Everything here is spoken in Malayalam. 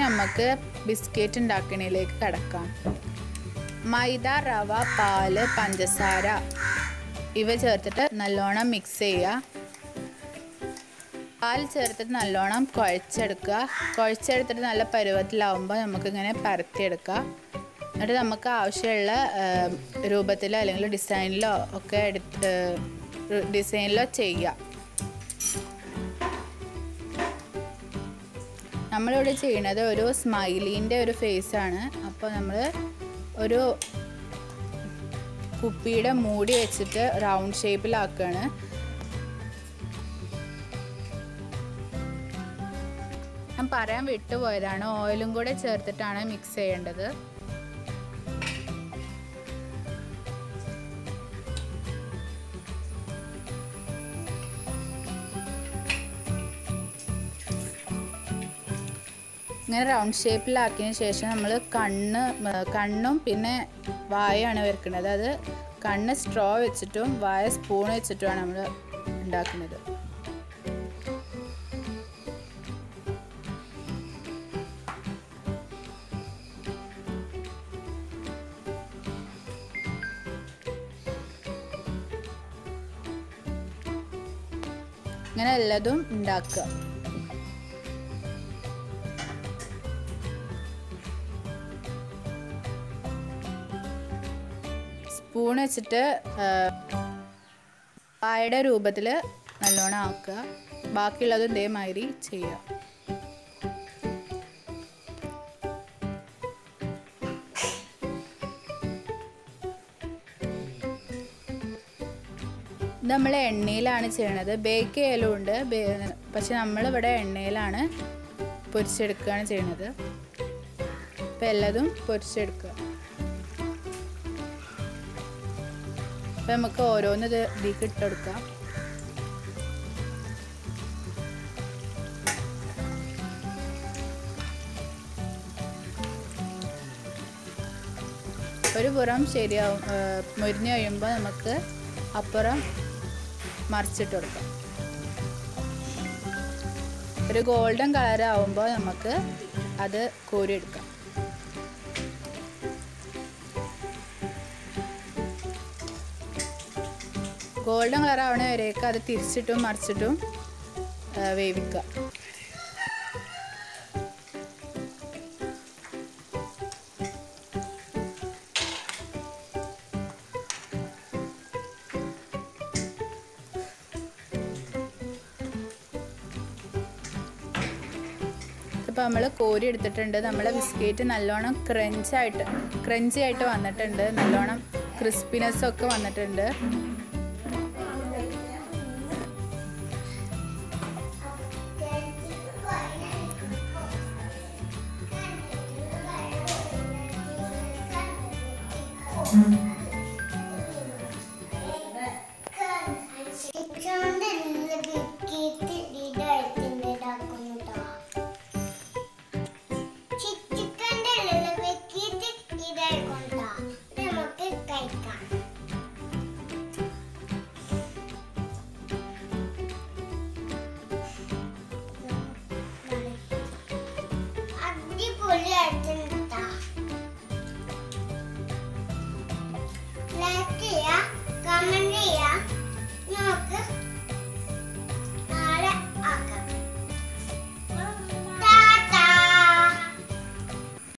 നമുക്ക് ബിസ്ക്കറ്റ് ഉണ്ടാക്കണതിലേക്ക് കിടക്കാം മൈദ റവ പാല് പഞ്ചസാര ഇവ ചേർത്തിട്ട് നല്ലോണം മിക്സ് ചെയ്യുക പാൽ ചേർത്തിട്ട് നല്ലോണം കുഴച്ചെടുക്കുക കുഴച്ചെടുത്തിട്ട് നല്ല പരുവത്തിലാവുമ്പോൾ നമുക്കിങ്ങനെ പരത്തിയെടുക്കുക എന്നിട്ട് നമുക്ക് ആവശ്യമുള്ള രൂപത്തിലോ അല്ലെങ്കിൽ ഡിസൈനിലോ ഒക്കെ എടുത്ത് ഡിസൈനിലോ ചെയ്യുക നമ്മളിവിടെ ചെയ്യണത് ഒരു സ്മൈലീൻ്റെ ഒരു ഫേസാണ് അപ്പോൾ നമ്മൾ ഒരു കുപ്പിയുടെ മൂടി വെച്ചിട്ട് റൗണ്ട് ഷേപ്പിലാക്കുകയാണ് ഞാൻ പറയാൻ വിട്ടുപോയതാണ് ഓയിലും കൂടെ ചേർത്തിട്ടാണ് മിക്സ് ചെയ്യേണ്ടത് ഇങ്ങനെ റൗണ്ട് ഷേപ്പിലാക്കിയതിന് ശേഷം നമ്മൾ കണ്ണ് കണ്ണും പിന്നെ വായാണ് വരക്കുന്നത് അത് കണ്ണ് സ്ട്രോ വെച്ചിട്ടും വായ സ്പൂൺ വെച്ചിട്ടുമാണ് നമ്മൾ ഉണ്ടാക്കുന്നത് ഇങ്ങനെ എല്ലാതും ഉണ്ടാക്കുക സ്പൂൺ വെച്ചിട്ട് പായയുടെ രൂപത്തിൽ നല്ലോണം ആക്കുക ബാക്കിയുള്ളതും ഇതേമാതിരി ചെയ്യുക ഇത് നമ്മൾ എണ്ണയിലാണ് ചെയ്യണത് ബേക്ക് ചെയ്യലും ഉണ്ട് പക്ഷെ നമ്മളിവിടെ എണ്ണയിലാണ് പൊരിച്ചെടുക്കുകയാണ് ചെയ്യണത് അപ്പം എല്ലാതും പൊരിച്ചെടുക്കുക അപ്പം നമുക്ക് ഓരോന്ന് ഇത് ഇതിലേക്ക് ഇട്ടെടുക്കാം ഒരു പുറം ശരിയാവും മുരിഞ്ഞ് കഴിയുമ്പോൾ നമുക്ക് അപ്പുറം മറിച്ചിട്ട് കൊടുക്കാം ഒരു ഗോൾഡൻ കളർ ആവുമ്പോൾ നമുക്ക് അത് കോരിയെടുക്കാം ഗോൾഡൻ കളർ ആവണ വരേക്ക് അത് തിരിച്ചിട്ടും മറിച്ചിട്ടും വേവിക്കുക ഇപ്പോൾ നമ്മൾ കോരി എടുത്തിട്ടുണ്ട് നമ്മളെ ബിസ്ക്കറ്റ് നല്ലോണം ക്രഞ്ചായിട്ട് ക്രഞ്ചി ആയിട്ട് വന്നിട്ടുണ്ട് നല്ലോണം ക്രിസ്പിനെസ് ഒക്കെ വന്നിട്ടുണ്ട് Mm-hmm.